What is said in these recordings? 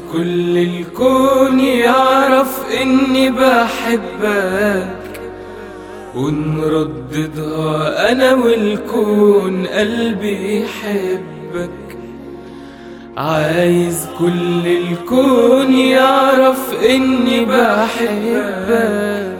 كل الكون يعرف إني بحبك ونرددها أنا والكون قلبي يحبك عايز كل الكون يعرف إني بحبك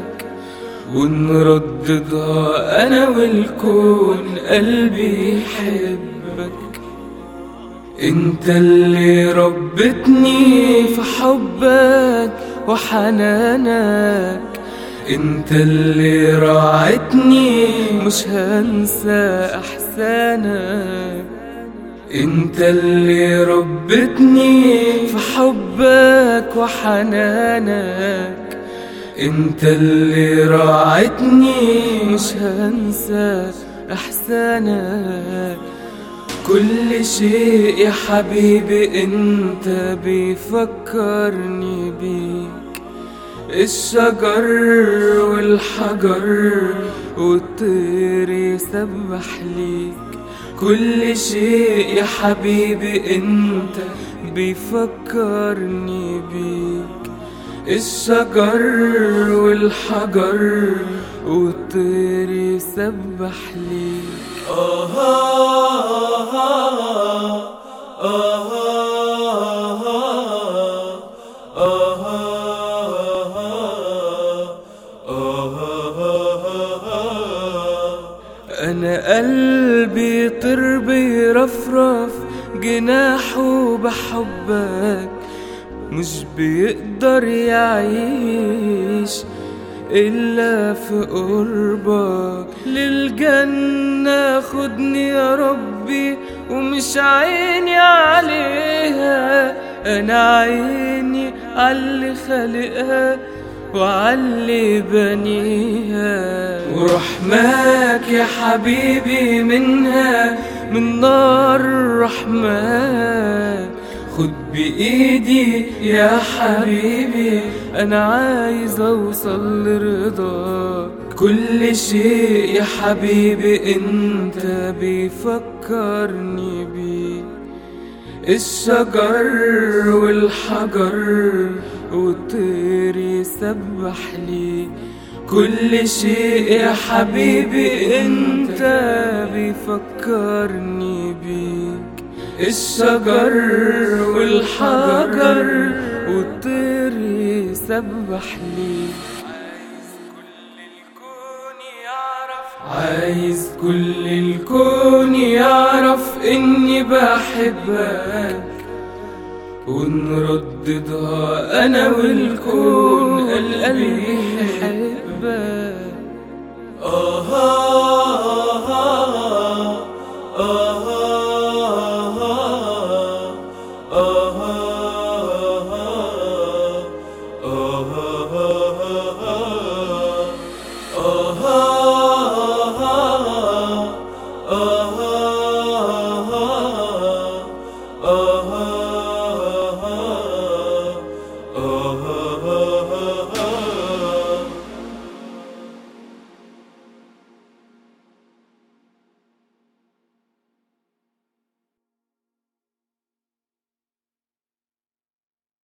ونرددها أنا والكون قلبي يحبك انت اللي ربتني في حبك وحنانك انت اللي راعتني مش هنسى احسانك انت اللي ربتني في حبك وحنانك انت اللي راعتني مش هنسى احسانك كل شيء يا حبيبي انت بيفكرني بيك الشجر والحجر والطير يسبح ليك كل شيء يا حبيبي انت بيفكرني بيك الشجر والحجر والطير يسبح ليك أنا قلبي طير بيرفرف جناحه بحبك مش بيقدر يعيش إلا في قربك للجنة خدني يا ربي ومش عيني عليها أنا عيني عاللي خلقها وعلي بنيها ورحماك يا حبيبي منها من نار الرحمن خد بإيدي يا حبيبي أنا عايز أوصل لرضاك كل شيء يا حبيبي أنت بيفكرني بيك الشجر والحجر والطير يسبح لي كل شيء يا حبيبي انت بيفكرني بيك الشجر والحجر والطير يسبح لي عايز كل الكون يعرف اني بحبك ونرددها انا والكون قلبي يحبك آه